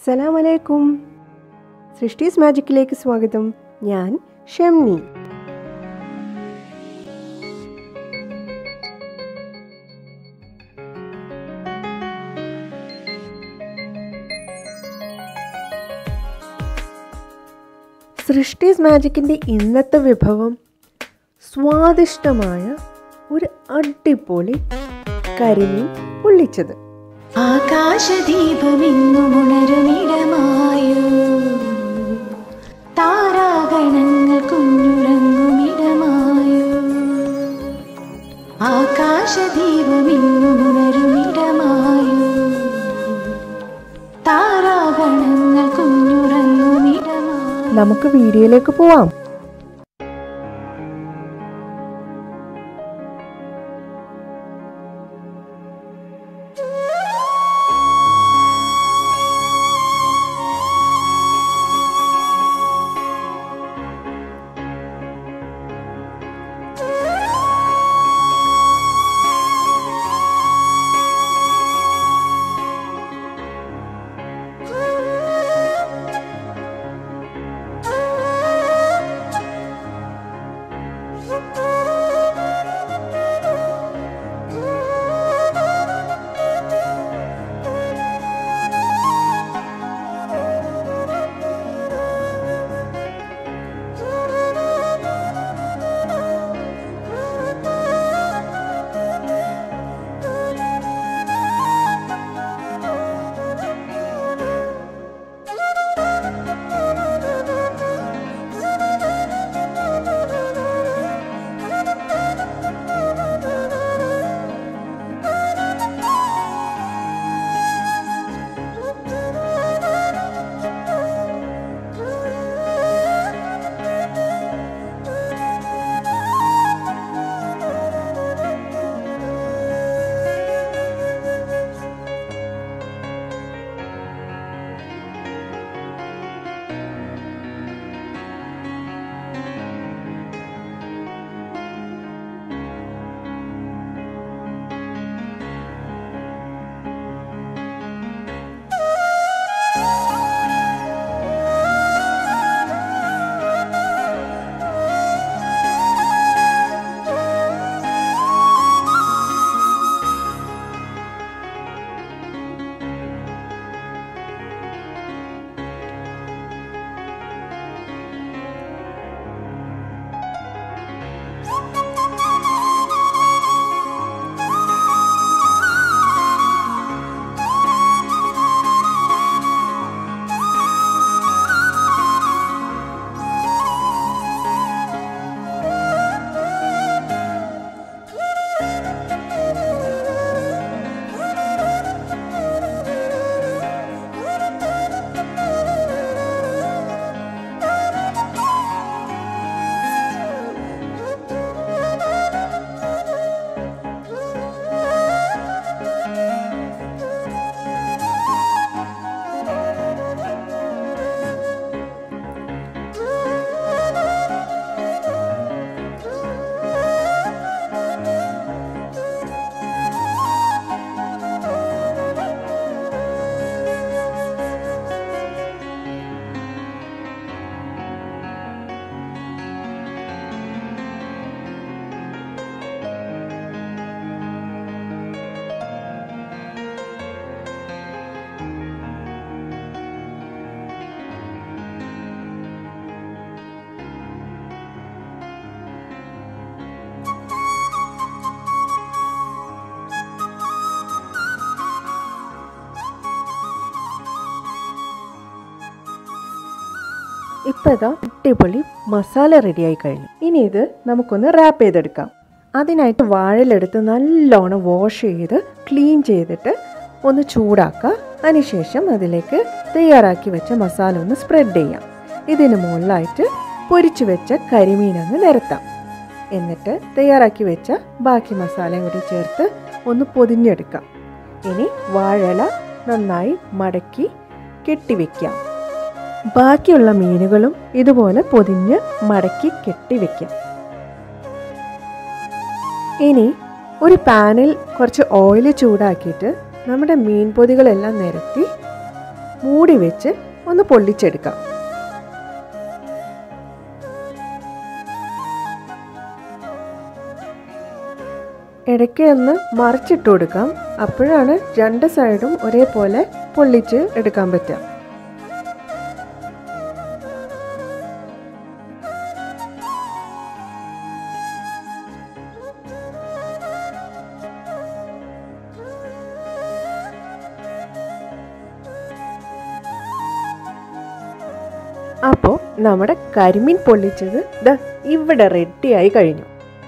അസ്സലാം വലൈക്കും സൃഷ്ടീസ് മാജിക്കിലേക്ക് സ്വാഗതം ഞാൻ ഷംനി സൃഷ്ടീസ് മാജിക്കിൻ്റെ ഇന്നത്തെ വിഭവം സ്വാദിഷ്ടമായ ഒരു അടിപൊളി കരിമീൻ പൊള്ളിച്ചത് ആകാശദീപമെങ്ങുമുണരുമിടമായോ താരാഗണങ്ങൾ കുഞ്ഞുറങ്ങുമിടമായോ ആകാശദീപമെങ്ങുമുണരുമിടമായോ താരാഗണങ്ങൾ കുഞ്ഞുറങ്ങുമിടമായോ നമുക്ക് വീഡിയോയിലേക്ക് പോവാം ഇപ്പം ഇതാ അടിപൊളി മസാല റെഡിയായി കഴിഞ്ഞു ഇനി ഇത് നമുക്കൊന്ന് റാപ്പ് ചെയ്തെടുക്കാം അതിനായിട്ട് വാഴലെടുത്ത് നല്ലോണം വാഷ് ചെയ്ത് ക്ലീൻ ചെയ്തിട്ട് ഒന്ന് ചൂടാക്കുക അതിനുശേഷം അതിലേക്ക് തയ്യാറാക്കി വെച്ച മസാല ഒന്ന് സ്പ്രെഡ് ചെയ്യാം ഇതിന് മുകളിലായിട്ട് പൊരിച്ചു വെച്ച കരിമീൻ അങ്ങ് നിരത്താം എന്നിട്ട് തയ്യാറാക്കി വെച്ച ബാക്കി മസാലയും കൂടി ചേർത്ത് ഒന്ന് പൊതിഞ്ഞെടുക്കാം ഇനി വാഴല നന്നായി മടക്കി കെട്ടിവെക്കാം ബാക്കിയുള്ള മീനുകളും ഇതുപോലെ പൊതിഞ്ഞ് മടക്കി കെട്ടിവെക്കാം ഇനി ഒരു പാനിൽ കുറച്ച് ഓയിൽ ചൂടാക്കിയിട്ട് നമ്മുടെ മീൻ പൊതികളെല്ലാം നിരത്തി മൂടി വെച്ച് ഒന്ന് പൊള്ളിച്ചെടുക്കാം ഇടയ്ക്ക് ഒന്ന് മറിച്ചിട്ട് കൊടുക്കാം അപ്പോഴാണ് രണ്ട് സൈഡും ഒരേപോലെ പൊള്ളിച്ച് എടുക്കാൻ പറ്റുക അപ്പോൾ നമ്മുടെ കരിമീൻ പൊള്ളിച്ചത് ദാ ഇവിടെ റെഡിയായി കഴിഞ്ഞു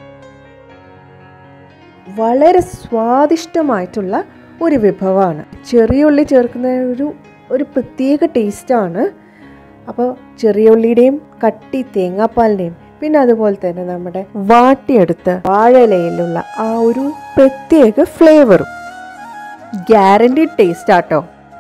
വളരെ സ്വാദിഷ്ടമായിട്ടുള്ള ഒരു വിഭവമാണ് ചെറിയ ഉള്ളി ചേർക്കുന്ന ഒരു ഒരു പ്രത്യേക ടേസ്റ്റാണ് അപ്പോൾ ചെറിയ ഉള്ളിയുടെയും കട്ടി തേങ്ങാപ്പാലിൻ്റെയും പിന്നെ അതുപോലെ തന്നെ നമ്മുടെ വാട്ടിയെടുത്ത വാഴയിലയിലുള്ള ആ ഒരു പ്രത്യേക ഫ്ലേവറും ഗ്യാരണ്ടി ടേസ്റ്റ് ആട്ടോ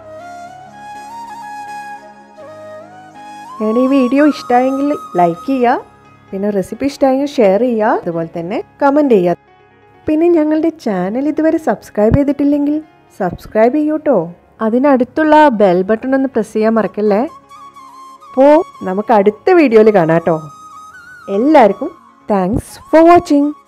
ഞാൻ ഈ വീഡിയോ ഇഷ്ടമായെങ്കിൽ ലൈക്ക് ചെയ്യുക പിന്നെ റെസിപ്പി ഇഷ്ടമായെങ്കിൽ ഷെയർ ചെയ്യുക അതുപോലെ തന്നെ കമൻറ്റ് ചെയ്യുക പിന്നെ ഞങ്ങളുടെ ചാനൽ ഇതുവരെ സബ്സ്ക്രൈബ് ചെയ്തിട്ടില്ലെങ്കിൽ സബ്സ്ക്രൈബ് ചെയ്യൂട്ടോ അതിനടുത്തുള്ള ബെൽ ബട്ടൺ ഒന്ന് പ്രസ് ചെയ്യാൻ മറക്കല്ലേ അപ്പോൾ നമുക്ക് അടുത്ത വീഡിയോയിൽ കാണാം കേട്ടോ എല്ലാവർക്കും താങ്ക്സ് ഫോർ വാച്ചിങ്